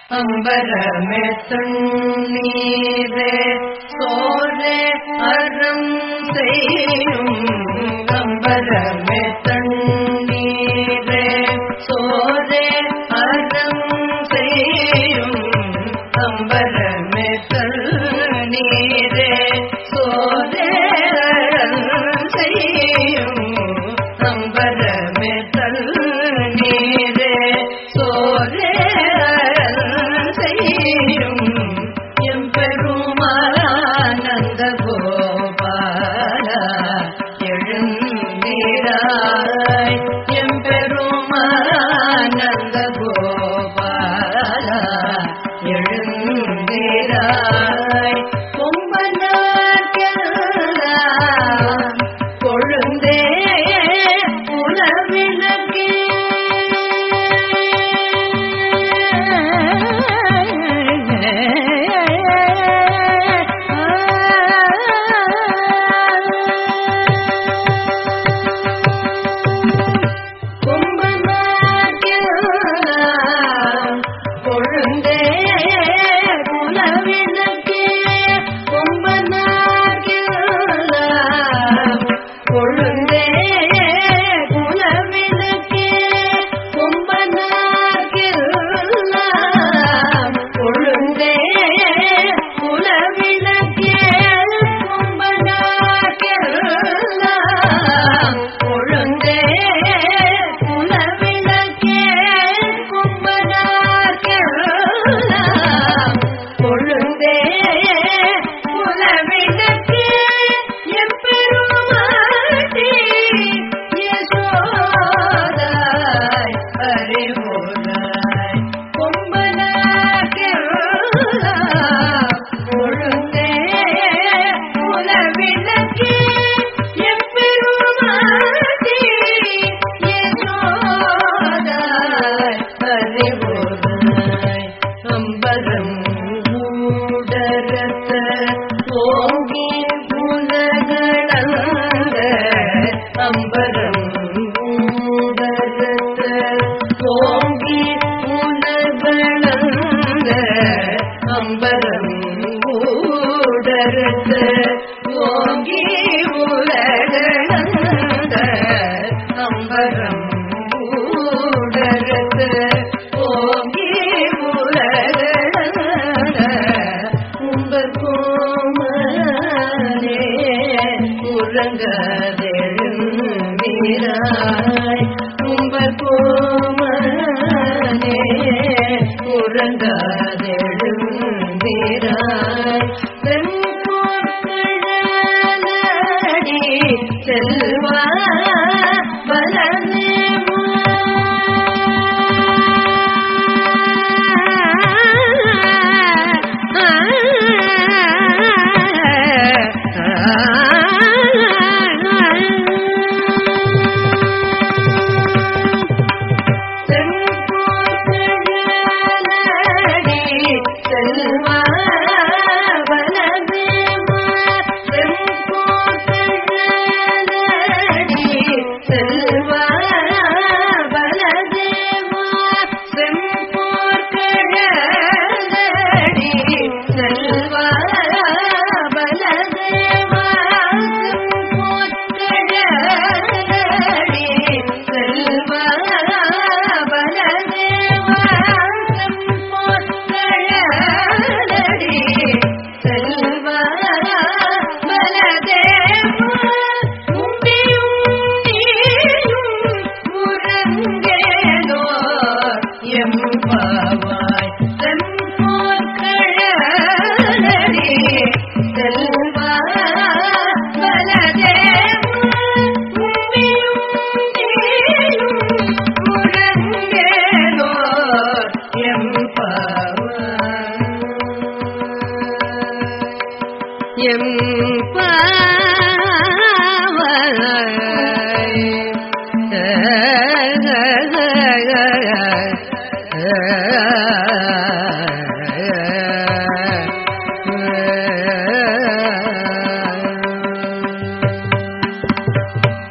அம்பரமே தண்ணீரே சோரே அறம் செய்யும் அம்பரமே தண்ணீரே சோரே அறம் செய்யும் அம்பரமே தண்ணீரே சோரே அறம் செய்யும் அம்பரமே தண்ணீரே சோரே அறம் செய்யும் எம்பெருமானந்த கோபால எழுந்தீராய் எம்பெருமானந்த கோபால எழுந்தீராய் கொம்பனார்க்கெல்லாம் கொழுந்தே உலவிலக்கே கும்பனார்க்கெல்லாம் கொழுந்தே குலவிளக்கே கும்பனார்க்கெல்லாம் கொழுந்தே குலவிளக்கே கும்பனார்க்கெல்லாம் கொழுந்தே குலவிளக்கே கும்பனார்க்கெல்லாம் கொழுந்தே குலவிளக்கே கும்பனார்க்கெல்லாம் கொழுந்தே குலவிளக்கே எம்பெருமாட்டி யசோதாய் அறிவுராய் கொம்பனார்க்கெல்லாம் கொழுந்தே குலவிளக்கே எம்பெருமாட்டி யசோதாய் அறிவுராய் அம்பரம் ஊடரத்த ஓங்கி உலகளந்த அம்பரம் ஊடரத்த ஓங்கி உலகளந்த அம்பரம் ஊடரத்த ஓங்கி உலகளந்த அம்பரம் ஊடரத்த ஓங்கி உலகளந்த உங்கள் கோமலே உறங்கதெழுந்தீராய் உங்கள் கோமலே உறங்கதெழுந்தீராய் செங்கோட்கழலடி செல்வா செல்வா எம்பாவாய் செம்போர் கழலடி செல்வா பலதேவ உம்மியும் நீயும் முழங்கேலோர் எம்பாவாய்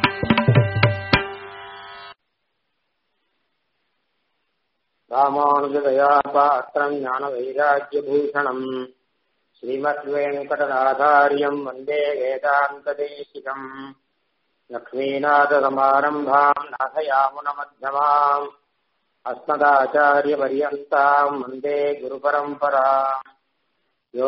ராமானுஜ ராமானுஜதயா பாத்திரம் ஞான வைராக்கியபூஷணம் ஸ்ரீமத்வேங்கடநாதாரியம் வந்தே வேதாந்ததேசிகம் லக்ஷ்மீநாதசமாரம்பாம் நாथयामुनमध्यमाम् अस्मदाचार्यपर्यन्ताम् वन्दे गुरुपरम्पराम् यो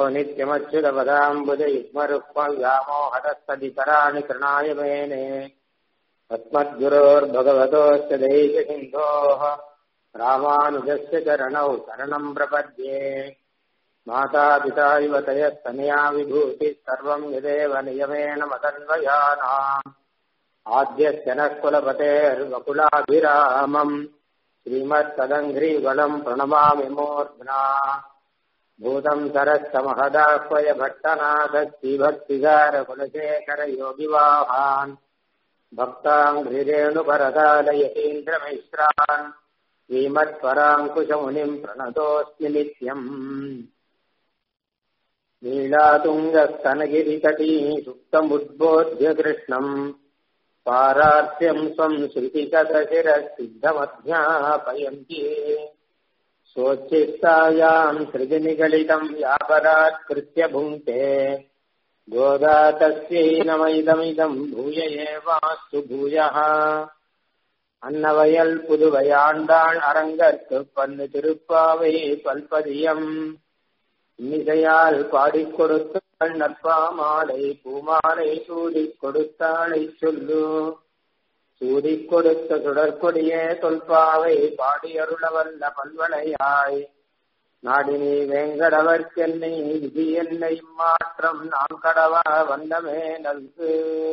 नित्यमच्युतपदाम्बुजयुग्मरुक्मव्यामोहदस्तदितराणि कृणाय मेने तस्मद्गुरोर्भगवतोऽस्य दैकसिन्धोः रामानुजस्य चरणौ शरणम् प्रपद्ये मातापिता इव तयस्तनया विभूतिः सर्वम् यदेव नियमेन मदन्वयानाम् आद्यस्य नः कुलपतेर्वकुलाभिरामम् श्रीमत्तदङ्घ्रीवलम् प्रणमामि मूर्ध्ना भूतम् सरश्च महदाह्वय भट्टनाथश्रीभक्तिगारकुलशेखर योगिवाहान् भक्ताङ्घ्रिरेणुपरदालयतीन्द्रमिश्रान् श्रीमत्पराङ्कुशमुनिम् प्रणतोऽस्मि नित्यम् नीलातुङ्गस्तनगिरितटी सुप्तमुद्बोध्य कृष्णम् पारार्त्यम् स्वम् श्रुतिकतशिरसिद्धमध्यापयन्ति सोच्छिष्टायाम् सृजनिगलितम् व्यापरात्कृत्य भुङ्क्ते गोदा तस्यै नमैदमिदम् भूय एवास्तु भूयः அன்னவயல் புதுவையாண்டாள் அரங்கற்கு பன்னு திருப்பாவை பல்பதியம் இன்னிசையால் பாடிக் கொடுத்தாள் நற்பாமாலை பூமாலை சூடிக் கொடுத்தாளை சொல்லு சூடிக் கொடுத்த சுடற்கொடியே தொல்பாவை பாடியருளவல்ல பல்வளையாய் நாடினி வேங்கடவர்க்கென்னை விதி என்னை மாற்றம் நாம் கடவா வந்தமே நல்கு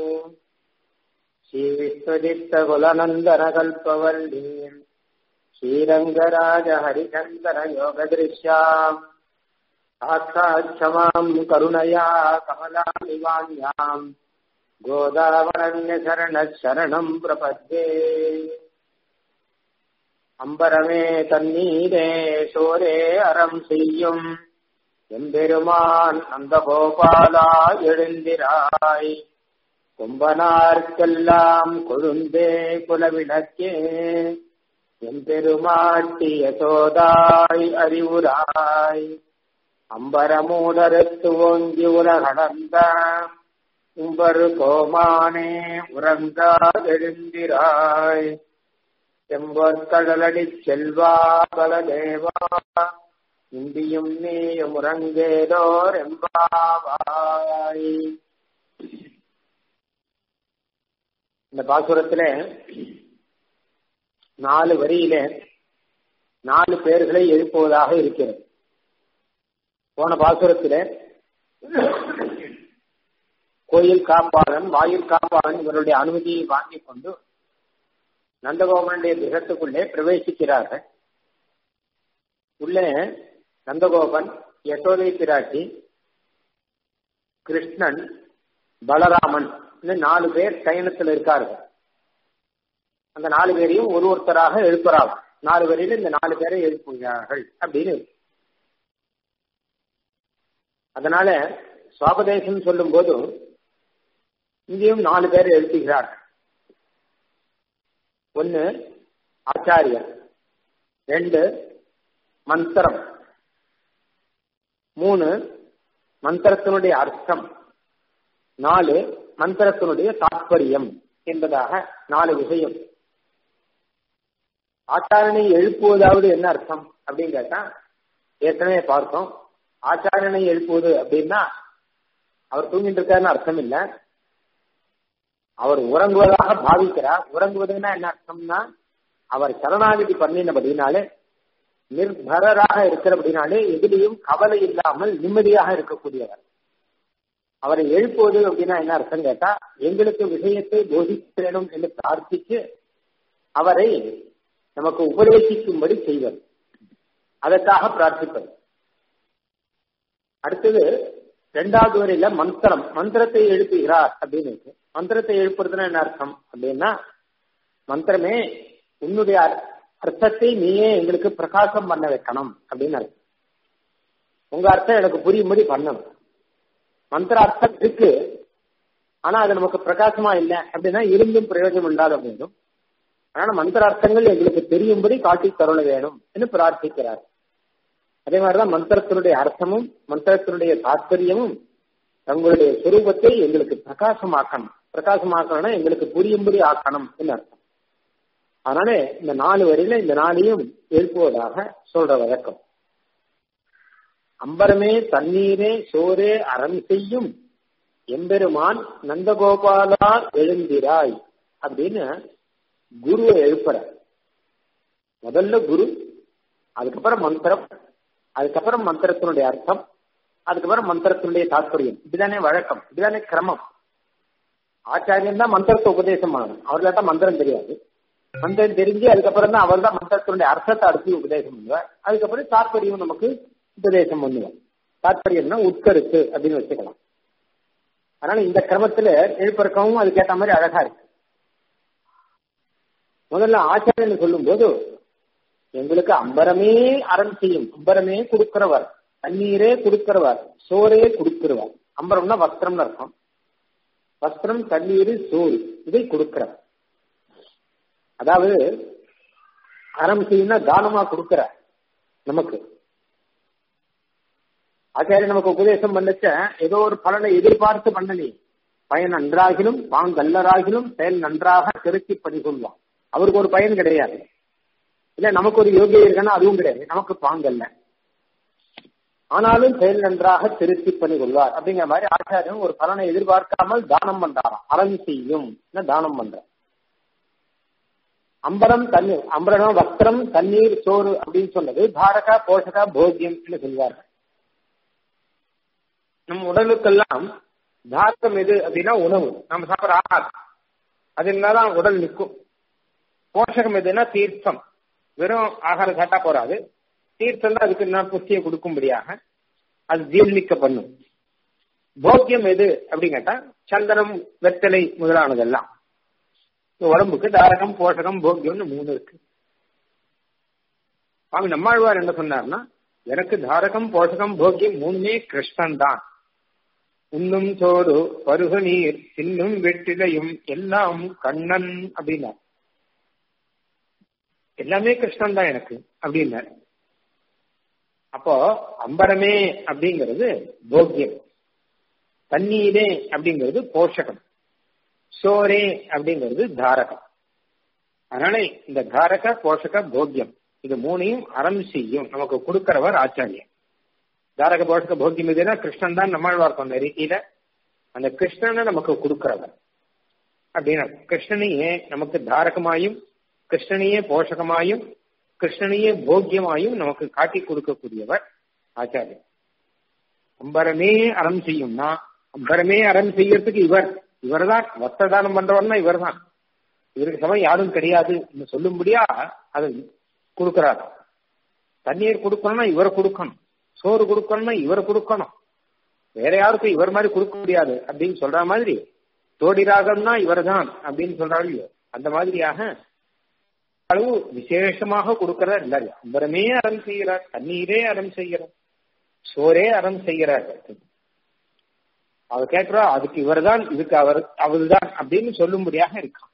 ஸ்ரீ விஸ்வதித்த குலநந்தன கல்பவல்லீம் ஸ்ரீரங்கராஜ ஹரிச்சந்தன யோக திருஷ்யாம் சாட்சாட்சமாம் கருணயா கமலாமிவான்யாம் கோதாவரண்ய சரண சரணம் பிரபத்தே அம்பரமே தண்ணீரே சோரே அறம் செய்யும் எம்பெருமான் அந்த கோபாலா எழுந்திராய் கொம்பனார்க்கெல்லாம் கொழுந்தே குலவிளக்கே எம்பெருமாட்டி யசோதாய் அறிவுராய் அம்பரமூடருத்து ஓங்கி உலகடந்த உம்பரு கோமானே உறங்காதெழுந்திராய் செம்பொற்கடலடி செல்வா பலதேவா இந்தியும் நீயும் உறங்கேதோர் எம்பாவாய் இந்த பாசுரத்துல நாலு வரியில நாலு பேர்களை எழுப்புவதாக இருக்கிறது போன பாசுரத்தில கோயில் காப்பாளன் வாயில் காப்பாளன் இவருடைய அனுமதியை வாங்கிக் கொண்டு நந்தகோபனுடைய கிரகத்துக்குள்ளே பிரவேசிக்கிறார்கள் உள்ளே நந்தகோபன் யசோதை பிராட்டி கிருஷ்ணன் பலராமன் நாலு பேர் சயனத்தில் இருக்கார்கள் அந்த நாலு பேரையும் ஒரு ஒருத்தராக எழுப்புறாங்க நாலு பேரையும் இந்த நாலு பேரை எழுப்புகிறார்கள் அப்படின்னு அதனால சுவாபதேசம் சொல்லும் போது இங்கேயும் நாலு பேர் எழுப்புகிறார்கள் ஒன்னு ஆச்சாரியர் ரெண்டு மந்திரம் மூணு மந்திரத்தினுடைய அர்த்தம் நாலு மந்திரத்தினுடைய தாற்பயம் என்பதாக நாலு விஷயம் ஆச்சாரனை எழுப்புவதாவது என்ன அர்த்தம் அப்படின்னு கேட்டா ஏற்கனவே பார்த்தோம் ஆச்சாரனை எழுப்புவது அப்படின்னா அவர் தூங்கிட்டு இருக்காருன்னு அர்த்தம் இல்ல அவர் உறங்குவதாக பாவிக்கிறார் உறங்குவதுன்னா என்ன அர்த்தம்னா அவர் சரணாகதி பண்ணினபடினாலே நிர்பரராக இருக்கிறபடினாலே எதிலையும் கவலை இல்லாமல் நிம்மதியாக இருக்கக்கூடியவர் அவரை எழுப்புவது அப்படின்னா என்ன அர்த்தம் கேட்டா எங்களுக்கு விஷயத்தை போதிக்க வேண்டும் என்று பிரார்த்தித்து அவரை நமக்கு உபதேசிக்கும்படி செய்வது அதற்காக பிரார்த்திப்பது அடுத்தது இரண்டாவது வரையில மந்திரம் மந்திரத்தை எழுப்புகிறார் அப்படின்னு மந்திரத்தை எழுப்புறதுன்னா என்ன அர்த்தம் அப்படின்னா மந்திரமே உன்னுடைய அர்த்தத்தை நீயே எங்களுக்கு பிரகாசம் பண்ண வைக்கணும் அப்படின்னு அர்த்தம் உங்க அர்த்தம் எனக்கு புரியும்படி பண்ணணும் மந்திர அர்த்தம் இருக்கு ஆனா அது நமக்கு பிரகாசமா இல்லை அப்படின்னா இருந்தும் பிரயோஜனம் இல்லாத போதும் அதனால மந்திரார்த்தங்கள் எங்களுக்கு தெரியும்படி காட்டி தருள வேணும் என்று பிரார்த்திக்கிறார் அதே மாதிரிதான் மந்திரத்தினுடைய அர்த்தமும் மந்திரத்தினுடைய தாற்பயமும் தங்களுடைய சுரூபத்தை எங்களுக்கு பிரகாசமாக்கணும் பிரகாசமாக்கணும்னா எங்களுக்கு புரியும்படி ஆக்கணும் என்று அர்த்தம் அதனால இந்த நாலு வரையில இந்த நாளையும் எழுப்புவதாக சொல்ற வழக்கம் அம்பரமே தண்ணீரே சோரே அறம் செய்யும் எம்பெருமான் நந்தகோபாலா எழுந்திராய் அப்படின்னு குருவை எழுப்புற முதல்ல குரு அதுக்கப்புறம் மந்திரம் அதுக்கப்புறம் மந்திரத்தினுடைய அர்த்தம் அதுக்கப்புறம் மந்திரத்தினுடைய தாற்பயம் இப்படிதானே வழக்கம் இப்படிதானே கிரமம் ஆச்சாரியன் தான் மந்திரத்தை உபதேசம் பண்ணணும் அவர்களாட்ட மந்திரம் தெரியாது மந்திரம் தெரிஞ்சு அதுக்கப்புறம் தான் அவர் தான் மந்திரத்தினுடைய அர்த்தத்தை அடுத்து உபதேசம் பண்ணுவார் அதுக்கப்புறம் தாற்பயம் நமக்கு உபதேசம் பண்ணுவார் தாற்பயம்னா உட்கருத்து அப்படின்னு வச்சுக்கலாம் அதனால இந்த கிரமத்துல எழுப்பிறக்கவும் அதுக்கேற்ற மாதிரி அழகா இருக்கு முதல்ல ஆச்சாரியன் சொல்லும் போது எங்களுக்கு அம்பரமே அறம் செய்யும் அம்பரமே கொடுக்கிறவர் தண்ணீரே கொடுக்கிறவர் சோரே கொடுக்கிறவர் அம்பரம்னா வஸ்திரம்னு அர்த்தம் வஸ்திரம் தண்ணீர் சோறு இதை கொடுக்கிறவர் அதாவது அறம் செய்யும்னா தானமா கொடுக்கிற நமக்கு ஆச்சாரியன் நமக்கு உபதேசம் பண்ணச்ச ஏதோ ஒரு பலனை எதிர்பார்த்து பண்ணலே பயன் நன்றாகிலும் பாங்கல்லராகிலும் செயல் நன்றாக திருத்தி பணி சொல்வான் அவருக்கு ஒரு பயன் கிடையாது இல்ல நமக்கு ஒரு யோகியம் இருக்குன்னா அதுவும் கிடையாது நமக்கு பாங்கல்ல ஆனாலும் செயல் நன்றாக திருத்தி பண்ணி கொள்வார் அப்படிங்கிற மாதிரி ஆச்சாரியன் ஒரு பலனை எதிர்பார்க்காமல் தானம் பண்றாராம் அறம் செய்யும் தானம் பண்ற அம்பரம் தண்ணீர் அம்பரம் வஸ்திரம் தண்ணீர் சோறு அப்படின்னு சொன்னது பாரகா போஷகா போக்கியம் என்று சொல்வார்கள் நம்ம உடலுக்கெல்லாம் தாக்கம் எது அப்படின்னா உணவு நம்ம சாப்பிட்ற ஆகாரம் அது இருந்தாதான் உடல் நிற்கும் போஷகம் எதுன்னா தீர்த்தம் வெறும் ஆகாரம் சாப்பிட்டா போறாது தீர்த்தம் தான் அதுக்கு என்ன புஷ்டியை கொடுக்கும்படியாக அது ஜீர்ணிக்க பண்ணும் போக்கியம் எது அப்படின்னு கேட்டா சந்தனம் வெத்தலை முதலானதெல்லாம் உடம்புக்கு தாரகம் போஷகம் போக்கியம்னு மூணு இருக்கு சுவாமி நம்மாழ்வார் என்ன சொன்னார்னா எனக்கு தாரகம் போஷகம் போக்கியம் மூணுமே கிருஷ்ணன் தான் உண்ணும் சோறு பருகு நீர் சின்னும் வெற்றிலையும் எல்லாம் கண்ணன் அப்படின்னார் எல்லாமே கிருஷ்ணன் தான் எனக்கு அப்படின்னார் அப்போ அம்பரமே அப்படிங்கிறது போக்கியம் தண்ணீரே அப்படிங்கிறது போஷகம் சோரே அப்படிங்கிறது தாரகம் அதனால இந்த தாரக போஷக போக்கியம் இது மூணையும் அறம் செய்யும் நமக்கு கொடுக்கிறவர் ஆச்சாரியன் தாரக போஷக போக்கியம் இதுனா கிருஷ்ணன் தான் நம்மாழ்வார் சொன்ன ரீதியில அந்த கிருஷ்ணனை நமக்கு கொடுக்கிறவர் அப்படின்னா கிருஷ்ணனையே நமக்கு தாரகமாயும் கிருஷ்ணனையே போஷகமாயும் கிருஷ்ணனையே போக்கியமாயும் நமக்கு காட்டி கொடுக்கக்கூடியவர் ஆச்சாரியன் அம்பரமே அறம் செய்யும்னா அம்பரமே அறம் செய்யறதுக்கு இவர் இவர் தான் வஸ்திர தானம் பண்றவர்னா இவர் தான் இவருக்கு சமயம் யாரும் கிடையாது சொல்லும்படியா அதை கொடுக்கிறார் தண்ணீர் கொடுக்கணும்னா இவர் கொடுக்கணும் சோறு கொடுக்கணும்னா இவர் கொடுக்கணும் வேற யாருக்கும் இவர் மாதிரி கொடுக்க முடியாது அப்படின்னு சொல்ற மாதிரி தோடிராகம்னா இவர் தான் அப்படின்னு சொல்றாரு அந்த மாதிரியாக அளவு விசேஷமாக கொடுக்கிறார் இல்ல அம்பரமே அறம் செய்கிறார் தண்ணீரே அறம் செய்கிறார் சோரே அறம் செய்கிறார் அவர் கேட்கிறா அதுக்கு இவர் தான் இதுக்கு அவர் அவர்தான் அப்படின்னு சொல்லும்படியாக இருக்கான்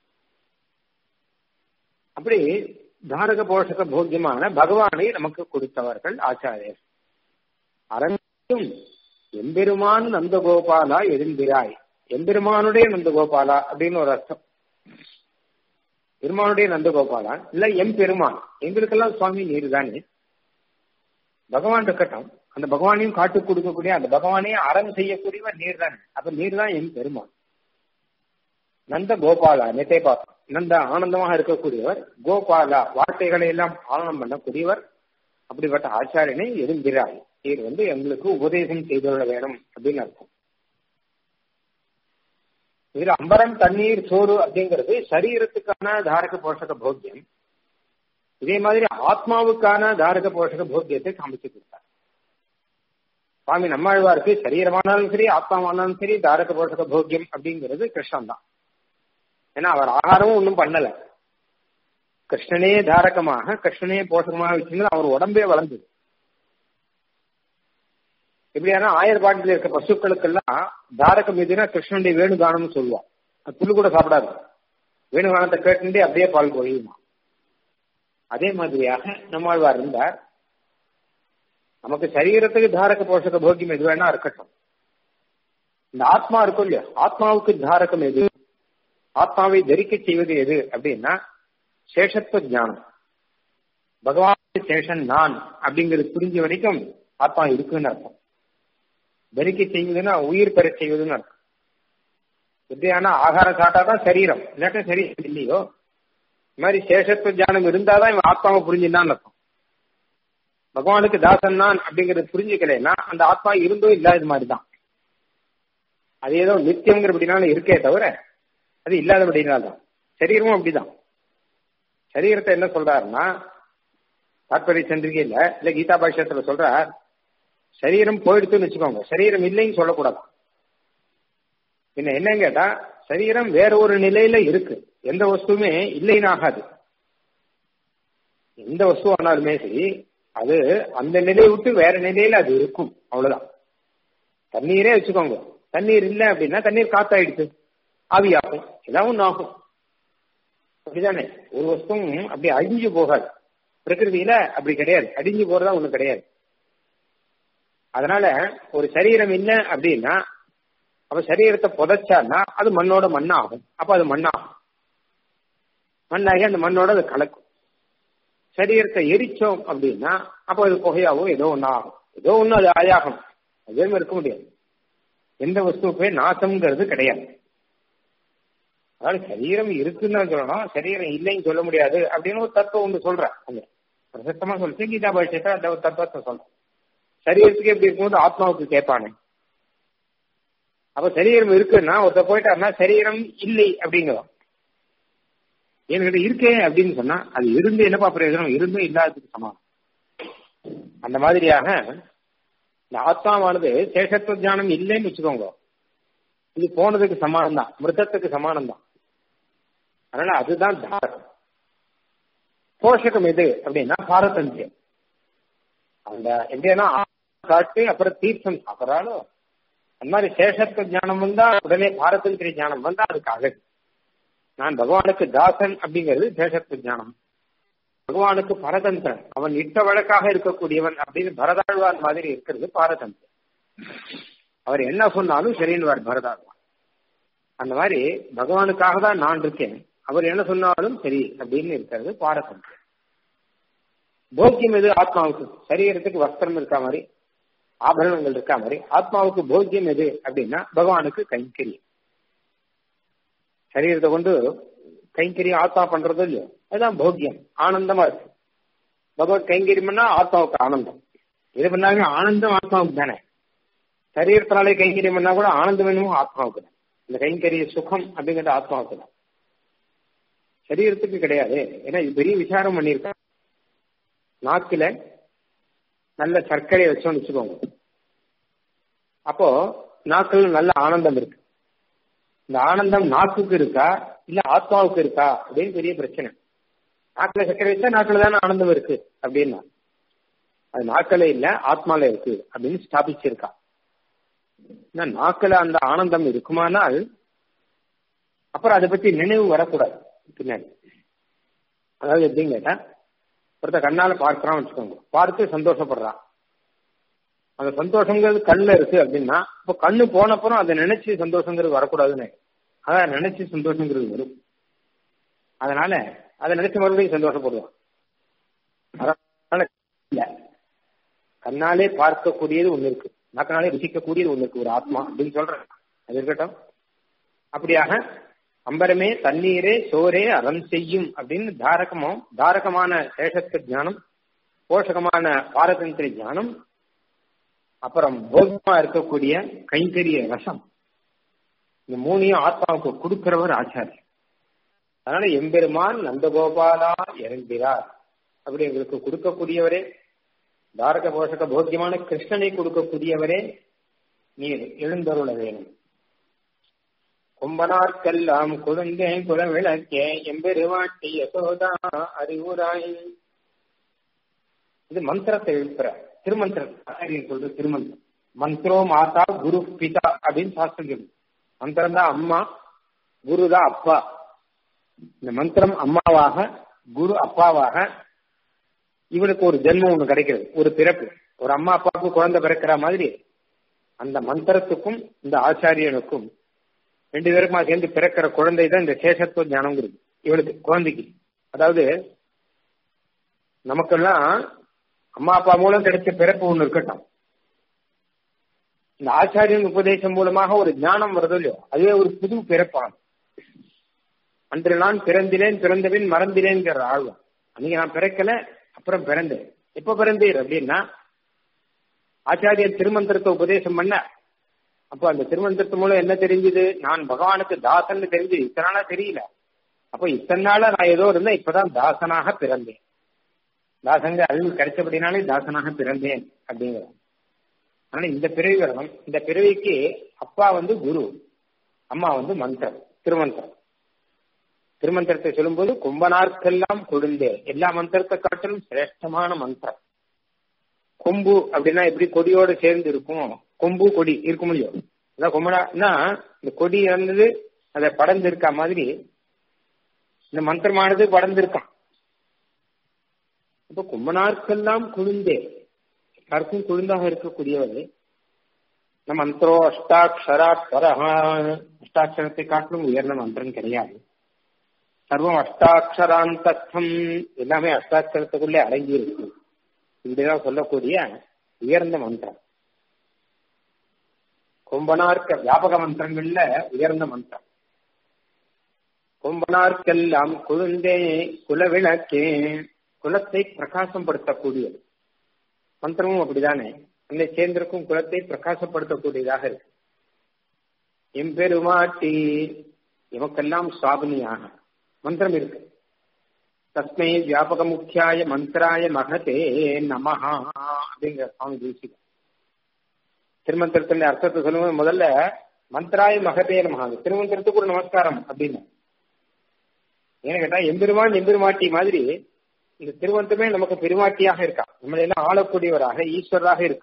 அப்படி தாரக போஷக போக்கியமான பகவானை நமக்கு கொடுத்தவர்கள் ஆச்சாரியர் அரங்கும் எம்பெருமான் நந்தகோபாலா எழுந்திராய் எம்பெருமானுடைய நந்தகோபாலா அப்படின்னு ஒரு அர்த்தம் பெருமானுடைய நந்தகோபாலான் இல்ல எம் பெருமான் எங்களுக்கெல்லாம் சுவாமி நீர் தானே பகவான் இருக்கட்டும் அந்த பகவானையும் காட்டு கொடுக்கக்கூடிய அந்த பகவானையும் அறம் செய்யக்கூடியவர் நீர் தானே அப்ப நீர் தான் எம் பெருமான் நந்த கோபாலா நெட்டை பார்த்தோம் நந்த ஆனந்தமாக இருக்கக்கூடியவர் கோபாலா வார்த்தைகளை எல்லாம் பாலனம் பண்ணக்கூடியவர் அப்படிப்பட்ட ஆச்சாரியனை எழுந்திராய் நீர் வந்து எங்களுக்கு உபதேசம் செய்துள்ள வேணும் அப்படின்னு அர்த்தம் இதுல அம்பரம் தண்ணீர் சோறு அப்படிங்கிறது சரீரத்துக்கான தாரக போஷக போக்கியம் இதே மாதிரி ஆத்மாவுக்கான தாரக போஷக போக்கியத்தை காமிச்சு கொடுத்தார் சுவாமி நம்மாழ்வாருக்கு சரீரமானாலும் சரி ஆத்மாவானாலும் சரி தாரக போஷக போக்கியம் அப்படிங்கிறது கிருஷ்ணன் தான் ஏன்னா அவர் ஆகாரமும் ஒன்றும் பண்ணல கிருஷ்ணனே தாரகமாக கிருஷ்ணனே போஷகமாக வச்சிருந்தது அவர் உடம்பே வளர்ந்தது எப்படியான ஆயர்பாட்டில் இருக்க பசுக்களுக்கெல்லாம் தாரகம் எதுனா கிருஷ்ணனுடைய வேணுகானம்னு சொல்லுவான் அது புல்லு கூட சாப்பிடாது வேணுகானத்தை கேட்டுட்டு அப்படியே பால் பொழியுமா அதே மாதிரியாக நம்மாழ்வார் இருந்தார் நமக்கு சரீரத்துக்கு தாரக போஷக போக்கியம் எது வேணா இருக்கட்டும் இந்த ஆத்மா இருக்கும் இல்லையா ஆத்மாவுக்கு தாரகம் எது ஆத்மாவை தரிக்க செய்வது எது அப்படின்னா சேஷத்துவ ஞானம் பகவான் சேஷன் நான் அப்படிங்கிறது புரிஞ்ச வரைக்கும் ஆத்மா இருக்குன்னு அர்த்தம் தரிக்க செய்வதுன்னா உயிர் பெற செய்வதுன்னு அர்த்தம் எப்படியானா ஆகாரம் சாட்டாதான் சரீரம் இல்லாட்டா சரீரம் இல்லையோ இந்த மாதிரி சேஷத்துவ ஞானம் இருந்தாதான் இவன் ஆத்மாவை புரிஞ்சுதான் அர்த்தம் பகவானுக்கு தாசன் நான் அப்படிங்கறது புரிஞ்சுக்கலைன்னா அந்த ஆத்மா இருந்தோ இல்லாத மாதிரி தான் அது ஏதோ நித்தியங்கிறபடினால இருக்கே தவிர அது இல்லாதபடினால தான் சரீரமும் அப்படிதான் சரீரத்தை என்ன சொல்றாருன்னா தாற்பரிய சந்திரிகையில இல்ல கீதா பாஷ்யத்துல சொல்றார் சரீரம் போயிடுத்துன்னு வச்சுக்கோங்க சரீரம் இல்லைன்னு சொல்லக்கூடாது என்ன என்னன்னு கேட்டா சரீரம் வேற ஒரு நிலையில இருக்கு எந்த வஸ்துவுமே இல்லைன்னு ஆகாது எந்த வஸ்து ஆனாலுமே சரி அது அந்த நிலையை விட்டு வேற நிலையில அது இருக்கும் அவ்வளவுதான் தண்ணீரே வச்சுக்கோங்க தண்ணீர் இல்லை அப்படின்னா தண்ணீர் காத்தாயிடுச்சு ஆவியாகும் ஏதாவது ஒன்று ஆகும் அப்படிதானே ஒரு வஸ்துவும் அப்படி அழிஞ்சு போகாது பிரகிருதியில அப்படி கிடையாது அடிஞ்சு போறதா ஒண்ணு கிடையாது அதனால ஒரு சரீரம் இல்லை அப்படின்னா அப்ப சரீரத்தை புதைச்சான்னா அது மண்ணோட மண்ணாகும் அப்ப அது மண்ணாகும் மண்ணாகி அந்த மண்ணோட அது கலக்கும் சரீரத்தை எரிச்சோம் அப்படின்னா அப்போ அது புகையாவோ ஏதோ ஒன்று ஆகும் ஏதோ ஒன்று அது ஆயாகும் அதே மாதிரி இருக்க முடியாது எந்த வஸ்துவுக்குமே நாசம்ங்கிறது கிடையாது அதாவது சரீரம் இருக்குன்னு தான் சொல்லணும் சரீரம் இல்லைன்னு சொல்ல முடியாது அப்படின்னு ஒரு தத்துவம் ஒன்று சொல்றேன் அங்க பிரசக்தமா சொல்லிட்டு கீதா பாஷ்யத்தை அந்த ஒரு தத்துவத்தை சொல்றேன் சரீரத்துக்கு எப்படி இருக்கும்போது ஆத்மாவுக்கு கேட்பானே அப்ப சரீரம் இருக்குன்னா ஒருத்தர் போயிட்டாருன்னா சரீரம் இல்லை அப்படிங்கிறோம் என்கிட்ட இருக்கே அப்படின்னு சொன்னா அது இருந்து என்னப்பா பிரயோஜனம் இருந்தும் இல்லாததுக்கு சமானம் அந்த மாதிரியாக இந்த ஆத்மாவானது சேஷத்துவ ஞானம் இல்லைன்னு வச்சுக்கோங்க இது போனதுக்கு சமானம் தான் மிருதத்துக்கு சமானம் தான் அதனால அதுதான் தாரகம் போஷகம் எது அப்படின்னா பாரதந்தியம் அந்த எப்படின்னா காட்டு அப்புறம் தீர்த்தம் சாப்பிட்றாலோ அந்த மாதிரி சேஷத்துவ ஞானம் வந்தா உடனே பாரதந்திரிய ஞானம் வந்தா அதுக்கு அழகு நான் பகவானுக்கு தாசன் அப்படிங்கிறது சேஷத்துவ ஞானம் பகவானுக்கு பரதந்திரன் அவன் இட்ட வழக்காக இருக்கக்கூடியவன் அப்படின்னு பரதாழ்வார் மாதிரி இருக்கிறது பாரதந்திரம் அவர் என்ன சொன்னாலும் சரின்னுவார் பரதாழ்வார் அந்த மாதிரி பகவானுக்காக தான் நான் இருக்கேன் அவர் என்ன சொன்னாலும் சரி அப்படின்னு இருக்கிறது பாரதந்திரம் போக்கியம் எது ஆத்மாவுக்கு சரீரத்துக்கு வஸ்திரம் இருக்கா மாதிரி ஆபரணங்கள் இருக்கா மாதிரி ஆத்மாவுக்கு போக்கியம் எது அப்படின்னா பகவானுக்கு கைங்கரியம் சரீரத்தை கொண்டு கைங்கரியம் ஆத்மா பண்றது இல்லையோ அதுதான் போக்கியம் ஆனந்தமா இருக்கு பகவத் கைங்கரியம்னா ஆத்மாவுக்கு ஆனந்தம் இது பண்ணாங்க ஆனந்தம் ஆத்மாவுக்கு தானே சரீரத்தினாலே கைங்கரியம் பண்ணா கூட ஆனந்தம் என்னமோ ஆத்மாவுக்கு தான் இந்த கைங்கரிய சுகம் அப்படிங்கிறது ஆத்மாவுக்கு தான் சரீரத்துக்கு கிடையாது ஏன்னா இது பெரிய விசாரம் பண்ணியிருக்கேன் நாக்கில நல்ல சர்க்கரையை வச்சோம்னு வச்சுக்கோங்க அப்போ நாக்கில் நல்ல ஆனந்தம் இருக்கு இந்த ஆனந்தம் நாக்குக்கு இருக்கா இல்ல ஆத்மாவுக்கு இருக்கா அப்படின்னு பெரிய பிரச்சனை நாக்குல சர்க்கரை வச்சா நாக்குல தானே ஆனந்தம் இருக்கு அப்படின்னா அது நாக்கில இல்ல ஆத்மால இருக்கு அப்படின்னு ஸ்தாபிச்சிருக்கா நாக்கில அந்த ஆனந்தம் இருக்குமானால் அப்புறம் அதை பத்தி நினைவு வரக்கூடாது பின்னாடி அதாவது எப்படின்னு கேட்டா ஒருத்த கண்ணால பார்க்கறான் வச்சுக்கோங்க பார்த்து சந்தோஷப்படுறான் அந்த சந்தோஷங்கிறது கண்ணுல இருக்கு அப்படின்னா இப்போ கண்ணு போனப்புறம் அதை நினைச்சு சந்தோஷங்கிறது வரக்கூடாதுன்னு அதான் நினைச்சு சந்தோஷங்கிறது வரும் அதனால அதை நினைச்சு மறுபடியும் சந்தோஷப்படுவான் அதனால இல்ல கண்ணாலே பார்க்கக்கூடியது ஒண்ணு இருக்கு நாக்கனாலே ருசிக்கக்கூடியது ஒண்ணு இருக்கு ஒரு ஆத்மா அப்படின்னு சொல்றேன் அது இருக்கட்டும் அப்படியாக அம்பரமே தண்ணீரே சோரே அறம் செய்யும் அப்படின்னு தாரகமோ தாரகமான சேஷத்துவ ஞானம் போஷகமான பாரதந்திர ஞானம் அப்புறம் போகமா இருக்கக்கூடிய கைங்கரிய ரசம் இந்த மூணையும் ஆத்மாவுக்கு கொடுக்கிறவர் ஆச்சாரியர் அதனால எம்பெருமான் நந்தகோபாலா இறங்கிறார் அப்படி எங்களுக்கு கொடுக்கக்கூடியவரே தாரக போஷக போக்கியமான கிருஷ்ணனை கொடுக்கக்கூடியவரே நீர் எழுந்தருள வேணும் கொம்பனார்க்கெல்லாம் குழந்தே குலவிளக்கே எம்பெருவாட்டி யசோதா அறிவுராய் இது மந்திரத்தை எழுப்புற திருமந்திரம் சொல்றது திருமந்திரம் மந்திரோ மாதா குரு பிதா அப்படின்னு சாஸ்திரம் மந்திரம் தான் அம்மா குரு தான் அப்பா இந்த மந்திரம் அம்மாவாக குரு அப்பாவாக இவனுக்கு ஒரு ஜென்மம் ஒண்ணு கிடைக்கிறது ஒரு பிறப்பு ஒரு அம்மா அப்பாவுக்கு குழந்தை பிறக்கிற மாதிரி அந்த மந்திரத்துக்கும் இந்த ஆச்சாரியனுக்கும் ரெண்டு பேருக்குமா சேர்ந்து பிறக்கிற குழந்தை தான் இந்த சேஷத்துவ ஞானங்கிறது இவனுக்கு குழந்தைக்கு அதாவது நமக்கெல்லாம் அம்மா அப்பா மூலம் கிடைச்ச பிறப்பு ஒண்ணு இருக்கட்டும் இந்த ஆச்சாரியன் உபதேசம் மூலமாக ஒரு ஞானம் வருது இல்லையோ அதுவே ஒரு புது பிறப்பான் அன்று நான் பிறந்திலேன் பிறந்தபின் மறந்திலேங்கிற ஆழ்வம் அன்னைக்கு நான் பிறக்கல அப்புறம் பிறந்தேன் எப்ப பிறந்தீர் அப்படின்னா ஆச்சாரியன் திருமந்திரத்தை உபதேசம் பண்ண அப்போ அந்த திருமந்திரத்து மூலம் என்ன தெரிஞ்சது நான் பகவானுக்கு தாசன் தெரிஞ்சு இத்தனை நாளா தெரியல அப்போ இத்தனை நாளா நான் ஏதோ இருந்தேன் இப்பதான் தாசனாக பிறந்தேன் தாசங்க அறிவு கிடைச்சபடினாலே தாசனாக பிறந்தேன் அப்படிங்கிறான் ஆனா இந்த பிறவி வரணும் இந்த பிறவிக்கு அப்பா வந்து குரு அம்மா வந்து மந்திரம் திருமந்திரம் திருமந்திரத்தை சொல்லும்போது கும்பனார்க்கெல்லாம் கொழுந்தே எல்லா மந்திரத்தை காட்டிலும் சிரேஷ்டமான மந்திரம் கொம்பு அப்படின்னா எப்படி கொடியோடு சேர்ந்து இருக்கும் கொம்பு கொடி இருக்க முடியும் அதான் கொம்பனா இந்த கொடி இருந்தது அதை படர்ந்து இருக்கா மாதிரி இந்த மந்திரமானது படர்ந்து இருக்கான் இப்ப கும்பனார்க்கெல்லாம் குழுந்தே எல்லாருக்கும் குழுந்தாக இருக்கக்கூடியவர் இந்த மந்திரோ அஷ்டாட்சராட்சரஹா அஷ்டாட்சரத்தை காட்டிலும் உயர்ந்த மந்திரம் கிடையாது சர்வம் அஷ்டாட்சராந்தம் எல்லாமே அஷ்டாட்சரத்துக்குள்ளே அடங்கி இருக்கு இப்படிதான் சொல்லக்கூடிய உயர்ந்த மந்திரம் கொம்பனார்க்க வியாபக மந்திரங்கள்ல உயர்ந்த மந்திரம் கொம்பனார்க்கெல்லாம் குழுந்தே குலவிளக்கே குலத்தை பிரகாசப்படுத்தக்கூடியது மந்திரமும் அப்படிதானே அந்த சேர்ந்திருக்கும் குலத்தை பிரகாசப்படுத்தக்கூடியதாக இருக்கு எம்பெருமாட்டி எமக்கெல்லாம் சுவாபினியாக மந்திரம் இருக்கு தஸ்மை வியாபக முக்கியாய மந்திராய மகதே நமஹா அப்படிங்கிற சுவாமி தேசிகம் திருமந்திரத்தின் அர்த்தத்தை சொல்லும்போது முதல்ல மந்திராய மகதே நமஹா திருமந்திரத்துக்கு ஒரு நமஸ்காரம் அப்படின்னு ஏன்னு கேட்டா எம்பெருமான் எம்பெருமாட்டி மாதிரி இந்த திருவந்தமே நமக்கு பெருமாட்டியாக இருக்கா நம்மளை எல்லாம் ஆளக்கூடியவராக ஈஸ்வரராக இருக்கு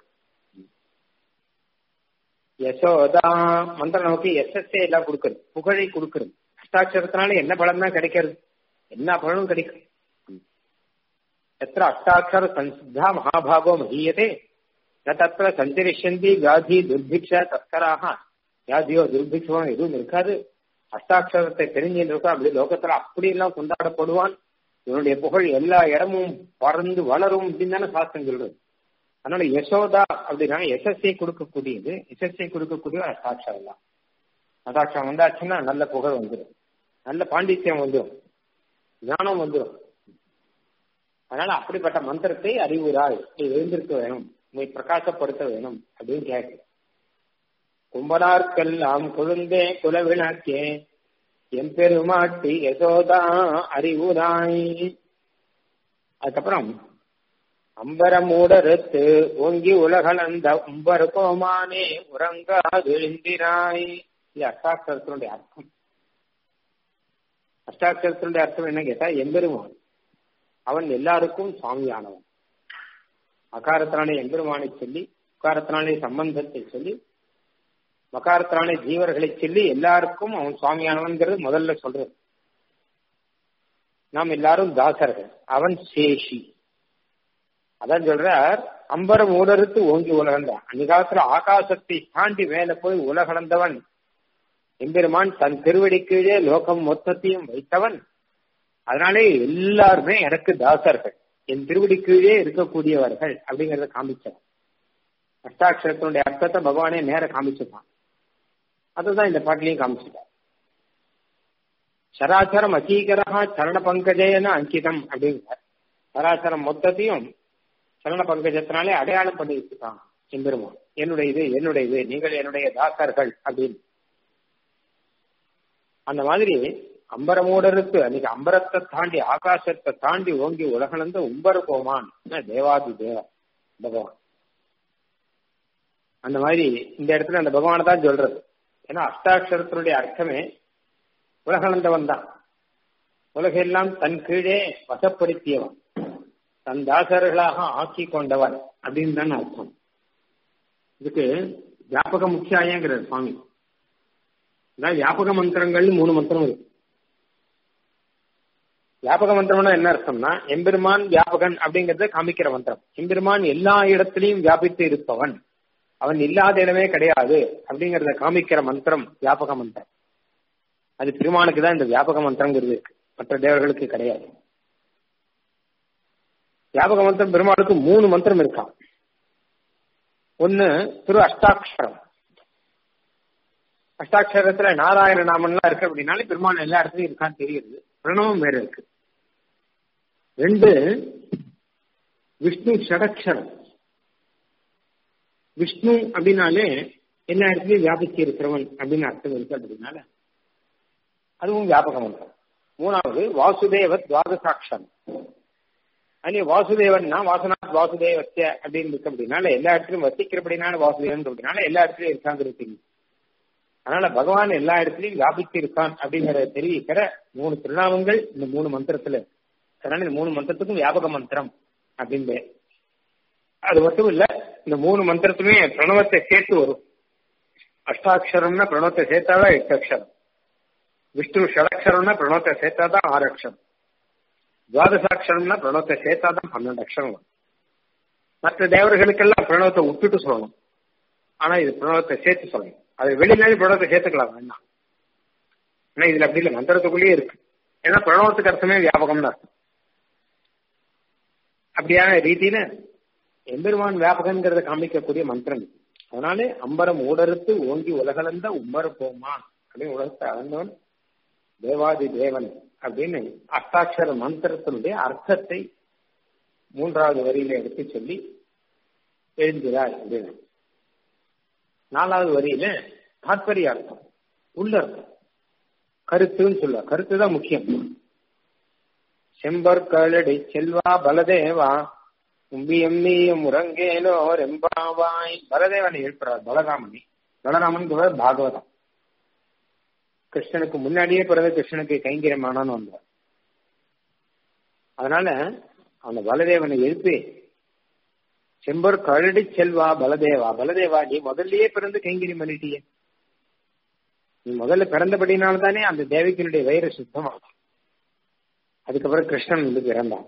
யசோதா மந்திரம் நமக்கு எஸ்எஸ்ஏ எல்லாம் கொடுக்கறது புகழை கொடுக்கறது அஷ்டாட்சரத்தினால என்ன பலன் தான் கிடைக்கிறது என்ன பலனும் கிடைக்கும் எத்திர அஷ்டாட்சர சன்சித்தா மகாபாகோ மகீயதே தத்திர சஞ்சரிஷந்தி வியாதி துர்பிக்ஷ தஸ்கராக வியாதியோ துர்பிக்ஷமோ எதுவும் இருக்காது அஷ்டாட்சரத்தை தெரிஞ்சுட்டு இருக்கா அப்படி லோகத்துல அப்படி எல்லாம் கொண்டாடப்படுவான் இவனுடைய புகழ் எல்லா இடமும் பறந்து வளரும் அப்படின்னு தானே சாஸ்திரம் சொல்றது அதனால யசோதா அப்படின்னா எஸ்எஸ்ஐ கொடுக்கக்கூடியது எஸ்எஸ்ஐ கொடுக்கக்கூடிய அஷ்டாட்சரம் தான் அஷ்டாட்சரம் வந்தாச்சுன்னா நல்ல புகழ் வந்துடும் நல்ல பாண்டித்யம் வந்துடும் ஞானம் வந்துடும் அதனால அப்படிப்பட்ட மந்திரத்தை அறிவுராய் நீ எழுந்திருக்க வேணும் உண்மை பிரகாசப்படுத்த வேணும் அப்படின்னு கேட்கு கும்பனார்க்கெல்லாம் குழுந்தே குலவிளக்கே எம்பெருமாட்டி யசோதா அறிவுராய் அதுக்கப்புறம் அம்பரமூடறுத்து ஓங்கி உலகளந்த உம்பர் கோமானே உறங்காது எழுந்திராய் இது அஷ்டாட்சரத்தினுடைய அர்த்தம் அஷ்டாட்சரத்தினுடைய அர்த்தம் என்ன கேட்டா எம்பெருமான் அவன் எல்லாருக்கும் சுவாமியானவன் அகாரத்தினாலே எம்பெருமானை சொல்லி உக்காரத்தினாலே சம்பந்தத்தை சொல்லி மகாரத்தினாலே ஜீவர்களை சொல்லி எல்லாருக்கும் அவன் சுவாமியானவன்கிறது முதல்ல சொல்றது நாம் எல்லாரும் தாசர்கள் அவன் சேஷி அதான் சொல்றார் அம்பரம் ஊடறுத்து ஓங்கி உலகந்தான் அன்னிகாலத்துல ஆகாசத்தை தாண்டி மேல போய் உலகளந்தவன் எம்பெருமான் தன் திருவடி கீழே லோகம் மொத்தத்தையும் வைத்தவன் அதனாலே எல்லாருமே எனக்கு தாசர்கள் என் திருவடி கீழே இருக்கக்கூடியவர்கள் அப்படிங்கறத காமிச்சான் அஷ்டாட்சரத்தினுடைய அர்த்தத்தை பகவானே நேர காமிச்சுட்டான் அதுதான் இந்த பாட்டிலையும் காமிச்சுட்டார் சராசரம் அசீகரா சரண பங்கஜேன அங்கிதம் அப்படிங்கிறார் சராசரம் மொத்தத்தையும் சரண பங்கஜத்தினாலே அடையாளம் பண்ணி வச்சுட்டான் எம்பெருமான் என்னுடைய இது என்னுடைய இது நீங்கள் என்னுடைய தாசர்கள் அப்படின்னு அந்த மாதிரி அம்பரமூடருக்கு அன்னைக்கு அம்பரத்தை தாண்டி ஆகாசத்தை தாண்டி ஓங்கி உலகளந்த உம்பர கோமான் தேவாதி தேவ பகவான் அந்த மாதிரி இந்த இடத்துல அந்த பகவானை தான் சொல்றது ஏன்னா அஷ்டாட்சரத்தினுடைய அர்த்தமே உலகளந்தவன் தான் உலகெல்லாம் தன் கீழே வசப்படுத்தியவன் தன் தாசர்களாக ஆக்கி கொண்டவன் அப்படின்னு தான் அர்த்தம் இதுக்கு வியாபக முக்கியாயங்கிறார் சுவாமி அதான் வியாபக மந்திரங்கள் மூணு மந்திரம் இருக்கு வியாபக மந்திரம்னா என்ன அர்த்தம்னா எம்பெருமான் வியாபகன் அப்படிங்கறத காமிக்கிற மந்திரம் எம்பெருமான் எல்லா இடத்திலையும் வியாபித்து இருப்பவன் அவன் இல்லாத இடமே கிடையாது அப்படிங்கறத காமிக்கிற மந்திரம் வியாபக மந்திரம் அது பெருமானுக்கு தான் இந்த வியாபக மந்திரங்கிறது இருக்கு மற்ற தேவர்களுக்கு கிடையாது வியாபக மந்திரம் பெருமாளுக்கு மூணு மந்திரம் இருக்கான் ஒன்னு திரு அஷ்டாட்சரம் அஷ்டாட்சரத்துல நாராயண நாமன்லாம் இருக்கு அப்படின்னாலே பெருமாள் எல்லா இடத்துலயும் இருக்கான்னு தெரியுது பிரணவம் வேற இருக்கு ரெண்டு விஷ்ணு ஷடக்ஷரம் விஷ்ணு அப்படின்னாலே எல்லா இடத்துலயும் வியாபிச்சு இருக்கிறவன் அப்படின்னு அர்த்தம் இருக்கு அப்படின்னால அதுவும் வியாபக மந்திரம் மூணாவது வாசுதேவ துவாதசாட்சரம் அங்கே வாசுதேவன்னா வாசனாத் வாசுதேவத்திய அப்படின்னு இருக்கு அப்படின்னால எல்லா இடத்துலயும் வசிக்கிறபடினால வாசுதேவன் அப்படின்னால எல்லா இடத்துலயும் இருக்காங்கிறது தெரியும் அதனால பகவான் எல்லா இடத்துலயும் வியாபித்து இருக்கான் அப்படிங்கறத தெரிவிக்கிற மூணு திருநாமங்கள் இந்த மூணு மந்திரத்துல அதனால இந்த மூணு மந்திரத்துக்கும் வியாபக மந்திரம் அப்படின்னு அது மட்டும் இல்ல இந்த மூணு மந்திரத்துமே பிரணவத்தை சேர்த்து வரும் அஷ்டாட்சரம்னா பிரணவத்தை சேர்த்தாதான் எட்டு அக்ஷரம் விஷ்ணு ஷடக்ஷரம்னா பிரணவத்தை சேர்த்தாதான் ஆறு அக்ஷரம் துவாதசாட்சரம்னா பிரணவத்தை சேர்த்தாதான் பன்னெண்டு அக்ஷரம் வரும் மற்ற தேவர்களுக்கெல்லாம் பிரணவத்தை விட்டுட்டு சொல்லணும் ஆனா இது பிரணவத்தை சேர்த்து சொல்லணும் அது வெளிநாடு பிரணவத்தை சேர்த்துக்கலாம் வேண்டாம் ஆனா இதுல அப்படி இல்லை மந்திரத்துக்குள்ளேயே இருக்கு ஏன்னா பிரணவத்துக்கு அர்த்தமே வியாபகம்னு அர்த்தம் அப்படியான ரீதியில எம்பெருமான் வியாபகங்கிறத காமிக்கக்கூடிய மந்திரம் இது. அதனாலே அம்பரம் ஊடறுத்து ஓங்கி உலகளந்த உம்மர போமான் அப்படின்னு உலகத்தை அளந்தவன் தேவாதி தேவன் அப்படின்னு அஷ்டாட்சர மந்திரத்தினுடைய அர்த்தத்தை மூன்றாவது வரியில எடுத்து சொல்லி எழுந்துகிறார் அப்படின்னு நாலாவது வரியில தாத்பரிய அர்த்தம் உள்ள அர்த்தம் கருத்துன்னு சொல்ல கருத்து தான் முக்கியம் செம்பர் கழடி செல்வா பலதேவா உம்பியம் நீயம் உறங்கேலோ ரெம்பாவாய் பலதேவனை எழுப்புறார் பலராமனை பலராமன் பாகவதம் கிருஷ்ணனுக்கு முன்னாடியே பிறகு கிருஷ்ணனுக்கு கைங்கரியமானான்னு வந்தார் அதனால அந்த பலதேவனை எழுப்பி செம்பர் கழடி செல்வா பலதேவா பலதேவா நீ முதல்லயே பிறந்து கைங்கரியம் பண்ணிட்டியே நீ முதல்ல பிறந்தபடினால தானே அந்த தேவிக்கனுடைய வயிறு சுத்தமாகும் அதுக்கப்புறம் கிருஷ்ணன் வந்து பிறந்தான்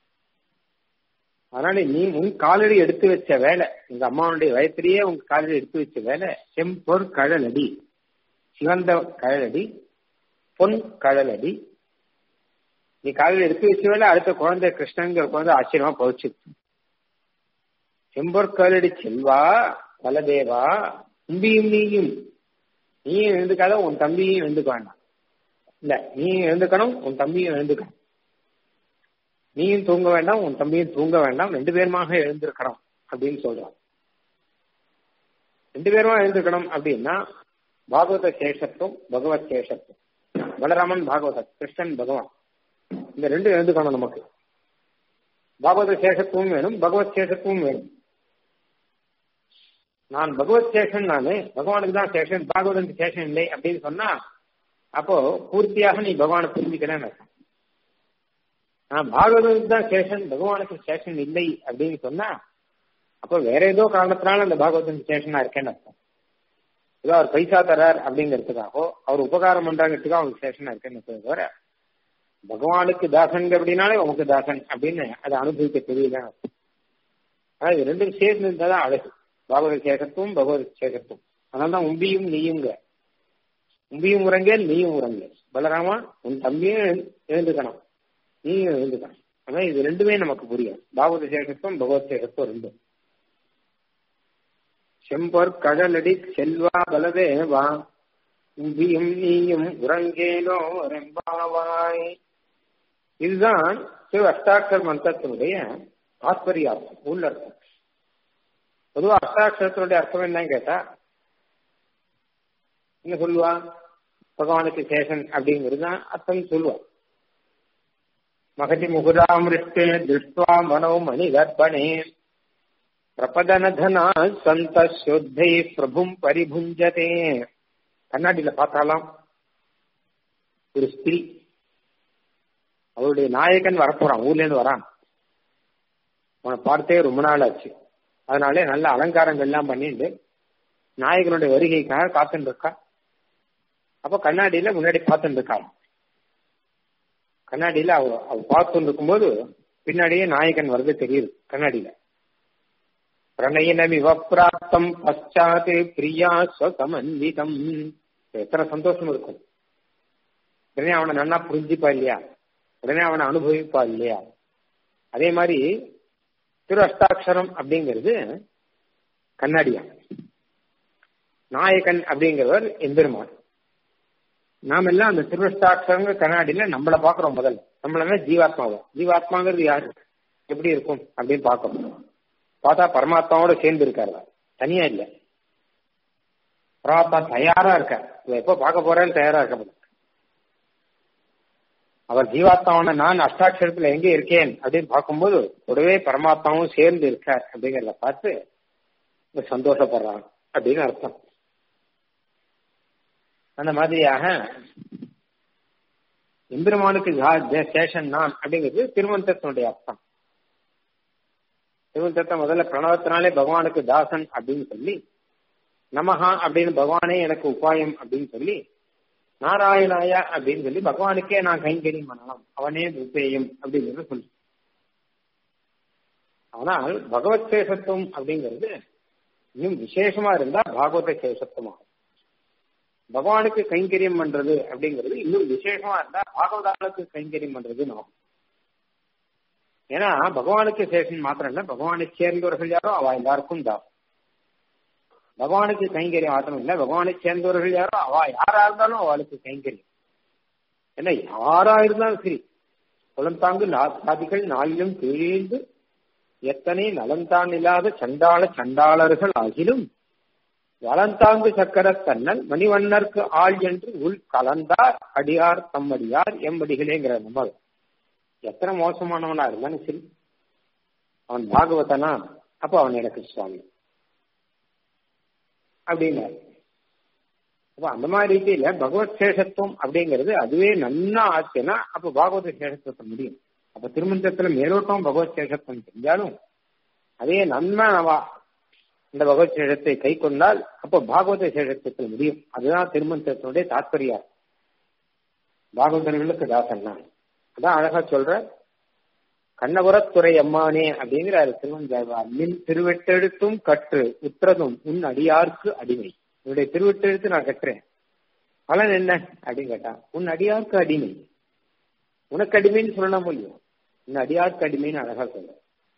அதனால நீ உன் காலடி எடுத்து வச்ச வேலை உங்க அம்மாவுடைய வயத்திலேயே உங்க காலடி எடுத்து வச்ச வேலை செம்பொர் கழலடி சிவந்த கழலடி பொன் கழலடி நீ காலையில் எடுத்து வச்ச வேலை அடுத்த குழந்தை கிருஷ்ணங்கிற குழந்தை ஆச்சரியமா பவிச்சு செம்பொர் கழலடி செல்வா பலதேவா உம்பியும் நீயும் நீயும் எழுந்துக்காத உன் தம்பியும் எழுந்துக்க வேண்டாம் இல்ல நீயும் எழுந்துக்கணும் உன் தம்பியும் எழுந்துக்கணும் நீயும் தூங்க வேண்டாம் உன் தம்பியும் தூங்க வேண்டாம் ரெண்டு பேருமாக எழுந்திருக்கணும் அப்படின்னு சொல்றான் ரெண்டு பேருமா எழுந்திருக்கணும் அப்படின்னா பாகவத சேஷத்துவம் பகவத் சேஷத்துவம் பலராமன் பாகவதர் கிருஷ்ணன் பகவான் இந்த ரெண்டும் எழுந்துக்கணும் நமக்கு பாகவத சேஷத்துவம் வேணும் பகவத் சேஷத்துவம் வேணும் நான் பகவத் சேஷன் நானு பகவானுக்கு தான் சேஷன் பாகவதனுக்கு சேஷன் இல்லை அப்படின்னு சொன்னா அப்போ பூர்த்தியாக நீ பகவானை புரிஞ்சுக்கிறேன்னு அர்த்தம் நான் பாகவதனுக்கு தான் சேஷன் பகவானுக்கு சேஷன் இல்லை அப்படின்னு சொன்னா அப்போ வேற ஏதோ காரணத்தினால அந்த பாகவதனுக்கு சேஷனா இருக்கேன்னு அர்த்தம் ஏதோ அவர் பைசா தரார் அப்படிங்கிறதுக்காகவோ அவர் உபகாரம் பண்றாங்கிறதுக்காக அவருக்கு சேஷனா இருக்கேன்னு தவிர பகவானுக்கு தாசன் அப்படின்னாலே உனக்கு தாசன் அப்படின்னு அதை அனுபவிக்க தெரியல ஆனா இது ரெண்டும் சேர்ந்து இருந்தாதான் அழகு பாகவத சேஷத்துவம் பகவத சேஷத்துவம் அதனால்தான் உம்பியும் நீயுங்க உம்பியும் உறங்கேல் நீயும் உறங்கேல் பலராமா உன் தம்பியும் எழுந்துக்கணும் நீயும் எழுந்துக்கணும் ஆனா இது ரெண்டுமே நமக்கு புரியும் பாகவத சேஷத்துவம் பகவத் சேஷத்துவம் ரெண்டும் செம்பொர் கடலடி செல்வா பலதேவா உம்பியும் நீயும் உறங்கேலோ ரெம்பாவாய் இதுதான் சிவ அஷ்டாட்சர் மந்திரத்தினுடைய தாத்பரியார்த்தம் உள்ளர்த்தம் பொதுவா அஷ்டாட்சரத்தினுடைய அர்த்தம் என்னன்னு கேட்டா என்ன சொல்லுவா பகவானுக்கு சேஷன் அப்படிங்கிறது தான் அர்த்தம் சொல்லுவா மகதி முகுராமிருஷ்டே திருஷ்டுவா மனோ மணி கர்ப்பணே பிரபதனதனா சந்த சுத்தை பிரபும் பரிபுஞ்சதே கண்ணாடியில பார்த்தாலாம் ஒரு ஸ்திரீ அவருடைய நாயகன் வரப்போறான் ஊர்ல இருந்து வரான் அவனை பார்த்தே ரொம்ப நாள் ஆச்சு அதனாலே நல்ல அலங்காரங்கள் எல்லாம் பண்ணிட்டு நாயகனுடைய வருகைக்காக காத்துட்டு இருக்கா அப்ப கண்ணாடியில முன்னாடி பார்த்துட்டு இருக்காள் கண்ணாடியில அவ அவ பார்த்து இருக்கும்போது பின்னாடியே நாயகன் வருது தெரியுது கண்ணாடியில பிரணயினமிவ பிராப்தம் பశ్చాத் பிரியா ஸ்வசமன்விதம் எத்தனை சந்தோஷம் இருக்கும் உடனே அவனை நன்னா புரிஞ்சுப்பா இல்லையா உடனே அவனை அனுபவிப்பா இல்லையா அதே மாதிரி திரு அஷ்டாட்சரம் அப்படிங்கிறது கண்ணாடியா நாயகன் அப்படிங்கிறவர் எம்பெருமான் நாம எல்லாம் அந்த திருவஷ்டாட்சரங்க கண்ணாடியில நம்மள பாக்குறோம் முதல்ல நம்மள ஜீவாத்மாவை ஜீவாத்மாங்கிறது யாரு எப்படி இருக்கும் அப்படின்னு பார்க்கணும் பார்த்தா பரமாத்மாவோட சேர்ந்து இருக்காரு தனியா இல்ல பரமாத்மா தயாரா இருக்கார் எப்ப பார்க்க போறேன்னு தயாரா இருக்க அவர் ஜீவாத்மாவோட நான் அஷ்டாட்சரத்துல எங்க இருக்கேன் அப்படின்னு பார்க்கும்போது கூடவே பரமாத்மாவும் சேர்ந்து இருக்கார் அப்படிங்கறத பார்த்து சந்தோஷப்படுறான் அப்படின்னு அர்த்தம் அந்த மாதிரியாக எம்பெருமானுக்கு சேஷன் நான் அப்படிங்கிறது திருமந்தத்தினுடைய அர்த்தம் திருமந்தத்தை முதல்ல பிரணவத்தினாலே பகவானுக்கு தாசன் அப்படின்னு சொல்லி நமஹா அப்படின்னு பகவானே எனக்கு உபாயம் அப்படின்னு சொல்லி நாராயணாய அப்படின்னு சொல்லி பகவானுக்கே நான் கைங்கரியம் பண்ணலாம் அவனே உபேயம் அப்படிங்கிறது சொல்லி ஆனால் பகவத் சேஷத்துவம் அப்படிங்கிறது இன்னும் விசேஷமா இருந்தா பாகவத சேஷத்துவமாகும் பகவானுக்கு கைங்கரியம் பண்றது அப்படிங்கிறது இன்னும் விசேஷமா இருந்தா பாகவதாளுக்கு கைங்கரியம் பண்றதுன்னு ஆகும் ஏன்னா பகவானுக்கு சேஷன் மாத்திரம் இல்ல பகவானை சேர்ந்தவர்கள் யாரோ அவ எல்லாருக்கும் தான் பகவானுக்கு கைங்கரியம் மாத்திரம் இல்ல பகவானை சேர்ந்தவர்கள் யாரோ அவ யாரா இருந்தாலும் அவளுக்கு கைங்கரியம் ஏன்னா யாரா இருந்தாலும் சரி குளந்தாங்கு சாதிகள் நாளிலும் கீழ்ந்து எத்தனை நலந்தான் இல்லாத சண்டாள சண்டாளர்கள் ஆகிலும் வளந்தாங்கு சக்கர தன்னன் மணிவண்ணர்க்கு ஆள் என்று உள் கலந்தார் அடியார் தம்மடியார் எம்படிகளேங்கிற நம்ம எத்தனை மோசமானவனா இருந்தாலும் சரி அவன் பாகவதனா அப்ப அவன் எனக்கு சுவாமி அப்படின்னாரு அப்ப அந்த மாதிரி ரீதியில பகவத் சேஷத்துவம் அப்படிங்கிறது அதுவே நன்னா ஆச்சுன்னா அப்ப பாகவத சேஷத்துவத்தை முடியும் அப்ப திருமந்தத்துல மேலோட்டம் பகவத் சேஷத்துவம் செஞ்சாலும் அதே நன்மை நவா இந்த பகவத் சேஷத்தை கை கொண்டால் அப்போ பாகவத சேஷத்தில் முடியும் அதுதான் திருமந்தத்தினுடைய தாற்பயம் பாகவதர்களுக்கு தாசன் தான் அதான் அழகா சொல்ற கண்ணபுரத்துறை அம்மானே அப்படிங்கிறாரு திருவன் நின் திருவெட்டெழுத்தும் கற்று உற்றதும் உன் அடியார்க்கு அடிமை உன்னுடைய திருவெட்டெழுத்து நான் கட்டுறேன் பலன் என்ன அப்படின்னு கேட்டான் உன் அடியார்க்கு அடிமை உனக்கு அடிமைன்னு சொல்லலாம் முடியும் உன் அடியார்க்கு அடிமைன்னு அழகா சொல்ற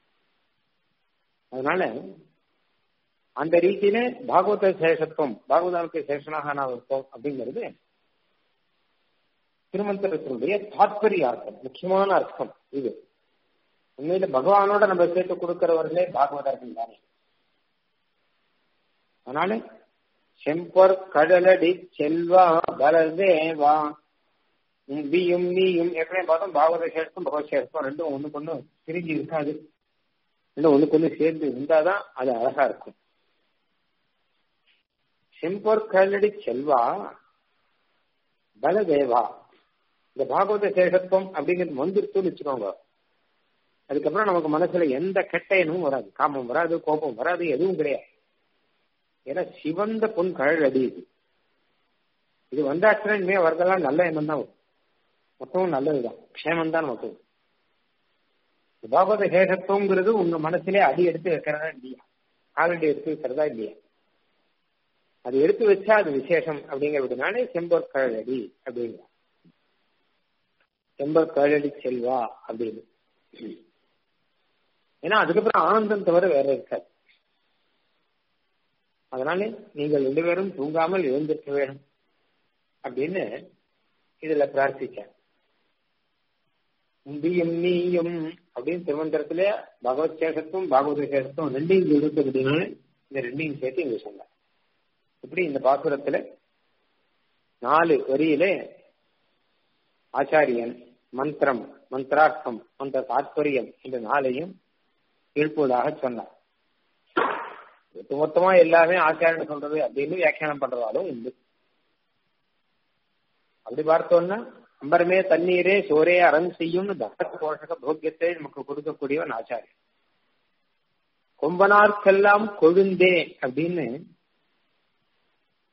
அதனால அந்த ரீதியில பாகவத சேஷத்துவம் பாகவதாவுக்கு சேஷனாக நான் இருப்போம் அப்படிங்கிறது திருமந்திரத்தினுடைய தாத்பரிய அர்த்தம் முக்கியமான அர்த்தம் இது உண்மையில பகவானோட நம்ம சேர்த்து கொடுக்கிறவர்களே பாகவதர்கள் தானே அதனால செம்பொர் கடலடி செல்வா பலதேவா உம்பியும் நீயும் ஏற்கனவே பார்த்தோம் பாகவத சேஷம் பகவத் சேஷம் ரெண்டும் ஒண்ணுக்கு ஒண்ணு பிரிஞ்சு இருக்காது ரெண்டும் ஒண்ணுக்கு ஒண்ணு சேர்ந்து இருந்தாதான் அது அழகா இருக்கும் செம்பொர் கடலடி செல்வா பலதேவா இந்த பாகவத சேஷத்துவம் அப்படிங்கிறது வந்துருச்சுன்னு வச்சுக்கோங்க அதுக்கப்புறம் நமக்கு மனசுல எந்த கெட்ட எண்ணமும் வராது காமம் வராது கோபம் வராது எதுவும் கிடையாது ஏன்னா சிவந்த பொன் கழல் அடி இது இது வந்தாச்சுன்னா இனிமே வரதெல்லாம் நல்ல எண்ணம் தான் வரும் மொத்தமும் நல்லதுதான் க்ஷேமம் தான் நமக்கு பாகவத சேஷத்துவங்கிறது உங்க மனசுலே அடி எடுத்து வைக்கிறதா இல்லையா காலடி எடுத்து வைக்கிறதா இல்லையா அது எடுத்து வச்சா அது விசேஷம் அப்படிங்கிறதுனாலே செம்பொர் கழலடி அப்படிங்கிற செம்பொர் கழலடி செல்வா அப்படின்னு ஏன்னா அதுக்கப்புறம் ஆனந்தம் தவிர வேற இருக்காது அதனால நீங்கள் ரெண்டு பேரும் தூங்காமல் எழுந்திருக்க வேணும் அப்படின்னு இதுல பிரார்த்திச்ச உம்பியும் நீயும் அப்படின்னு திருமந்திரத்துல பகவத் சேஷத்துவம் பாகவத சேஷத்துவம் ரெண்டையும் இங்க இருக்கு அப்படின்னால இந்த ரெண்டையும் சேர்த்து இங்க சொன்னார் இப்படி இந்த பாசுரத்துல நாலு வரியிலே ஆச்சாரியன் மந்திரம் மந்திரார்த்தம் மந்திர தாத்பரியம் இந்த நாளையும் எழுப்புவதாக சொன்னார் ஒட்டு மொத்தமா எல்லாமே ஆச்சாரியன் சொல்றது அப்படின்னு வியாக்கியானம் பண்றதாலும் உண்டு அப்படி பார்த்தோம்னா அம்பரமே தண்ணீரே சோரே அறம் செய்யும்னு தச போஷக போக்கியத்தை நமக்கு கொடுக்கக்கூடியவன் ஆச்சாரியன் கொம்பனார்க்கெல்லாம் கொழுந்தே அப்படின்னு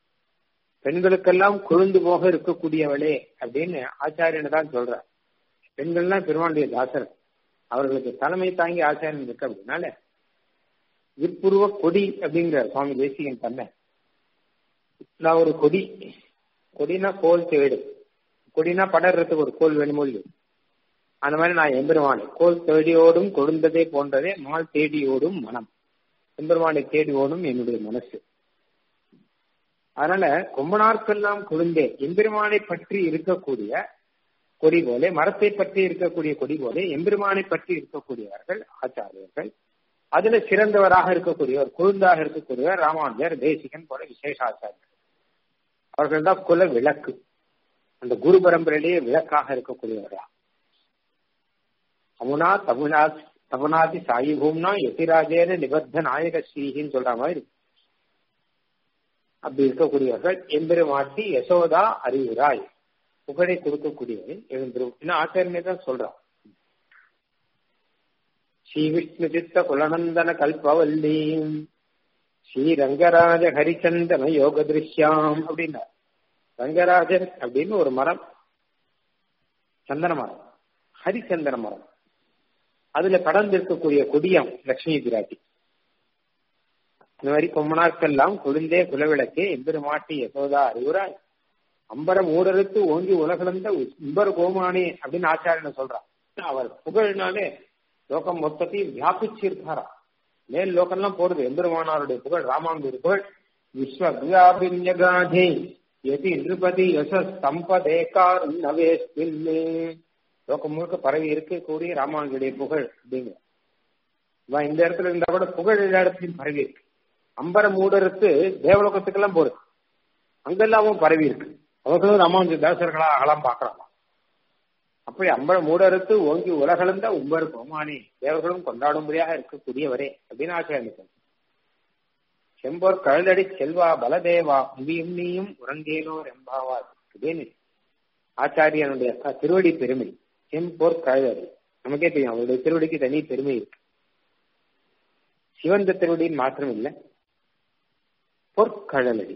பெண்களுக்கெல்லாம் கொழுந்து போக இருக்கக்கூடியவளே அப்படின்னு ஆச்சாரியனை தான் சொல்ற பெண்கள்லாம் பெருமாளுடைய தாசர் அவர்களுக்கு தலைமை தாங்கி ஆச்சாரியன் இருக்கு அப்படின்னால விற்புருவ கொடி அப்படிங்கிற சுவாமி தேசிகன் பண்ண நான் ஒரு கொடி கொடினா கோல் தேடு கொடினா படறதுக்கு ஒரு கோல் வேணுமோ இல்லையோ அந்த மாதிரி நான் எம்பெருமானை கோல் தேடியோடும் கொழுந்ததே போன்றதே மால் தேடியோடும் மனம் எம்பெருமானை தேடி ஓடும் என்னுடைய மனசு அதனால ரொம்ப நாட்கெல்லாம் கொழுந்தே எம்பெருமானை பற்றி இருக்கக்கூடிய கொடி போல மரத்தை பற்றி இருக்கக்கூடிய கொடி போல எம்பெருமானை பற்றி இருக்கக்கூடியவர்கள் ஆச்சாரியர்கள் அதுல சிறந்தவராக இருக்கக்கூடியவர் கொழுந்தாக இருக்கக்கூடியவர் ராமானுஜர் தேசிகன் போல விசேஷ ஆச்சாரியர்கள் அவர்கள் தான் குல விளக்கு அந்த குரு பரம்பரையிலேயே விளக்காக இருக்கக்கூடியவரா அமுனா தமுனா தமுனாதி சாயி பூம்னா எதிராஜேன நிபத்த நாயக ஸ்ரீஹின்னு சொல்ற மாதிரி அப்படி இருக்கக்கூடியவர்கள் எம்பெருமாட்டி யசோதா அறிவுராய் புகழை கொடுக்கக்கூடியவன் எழுந்திரும் இன்னும் ஆச்சாரியனே தான் சொல்றான் ஸ்ரீ விஷ்ணு சித்த குலநந்தன கல்பவல்லீம் ஸ்ரீ ரங்கராஜ ஹரிச்சந்தன யோக திருஷ்யாம் அப்படின்னார் ரங்கராஜன் அப்படின்னு ஒரு மரம் சந்தன மரம் ஹரிச்சந்தன மரம் அதுல கடந்து இருக்கக்கூடிய கொடியம் லட்சுமி பிராட்டி இந்த மாதிரி ரொம்ப நாட்கள்லாம் கொழுந்தே குலவிளக்கே எம்பெருமாட்டி யசோதா அறிவுராய் அம்பரம் ஊடறுத்து ஓங்கி உலகளந்த உம்பர் கோமானே அப்படின்னு ஆச்சாரியனை சொல்றான் அவர் புகழ்னாலே லோகம் மொத்தத்தையும் வியாபிச்சிருக்காரா மேல் லோகம்லாம் போறது எம்பெருமானாருடைய புகழ் ராமானுடைய புகழ் விஸ்வ வியாபின்யகாதே எதி நிருபதி யச சம்பதேகார் நவேஸ்மின்னே லோகம் முழுக்க பரவி இருக்கக்கூடிய ராமானுடைய புகழ் அப்படிங்கிற இந்த இடத்துல இருந்தா கூட புகழ் எல்லா இடத்துலையும் பரவி இருக்கு அம்பர மூடறுத்து தேவலோகத்துக்கெல்லாம் போறது அங்கெல்லாமும் பரவி இருக்கு அவர்களும் ராமானுஜ தாசர்களா அகலாம் பாக்குறாங்க அப்படி அம்பர மூடறுத்து ஓங்கி உலகளந்த உம்பர் கோமானி தேவர்களும் கொண்டாடும்படியாக இருக்கக்கூடியவரே அப்படின்னு ஆசிரியர் செம்போர் கழுதடி செல்வா பலதேவா முகியும் நீயும் உறங்கேனோ ரெம்பாவார் அப்படின்னு ஆச்சாரியனுடைய திருவடி பெருமை செம்போர் கழுதடி நமக்கே தெரியும் அவருடைய திருவடிக்கு தனி பெருமை இருக்கு சிவந்த திருவடியின் மாத்திரம் இல்லை பொற்கழலடி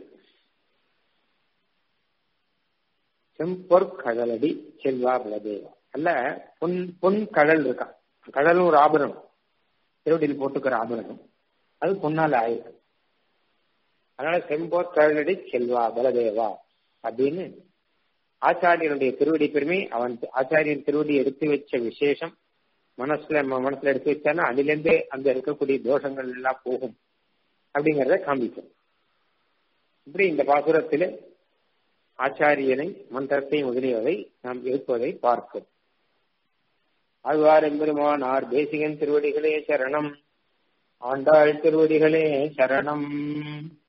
செம்பொற்கழலடி செல்வா பலதேவா அல்ல பொன் பொன் கழல் இருக்கான் கடலும் ஒரு ஆபரணம் திருவடியில் போட்டுக்கிற ஆபரணம் அது பொன்னால ஆயிருக்கு அதனால செம்போர் கழலடி செல்வா பலதேவா அப்படின்னு ஆச்சாரியனுடைய திருவடி பெருமை அவன் ஆச்சாரியன் திருவடி எடுத்து வச்ச விசேஷம் மனசுல மனசுல எடுத்து வச்சானா அதுலேருந்தே அங்க இருக்கக்கூடிய தோஷங்கள் எல்லாம் போகும் அப்படிங்கறத காமிக்கும் இப்படி இந்த பாசுரத்தில் ஆச்சாரியனை மந்திரத்தை முதலியவை நாம் இருப்பதை பார்க்கும் ஆழ்வார் எம்பெருமானார் தேசிகன் திருவடிகளே சரணம் ஆண்டாள் திருவடிகளே சரணம்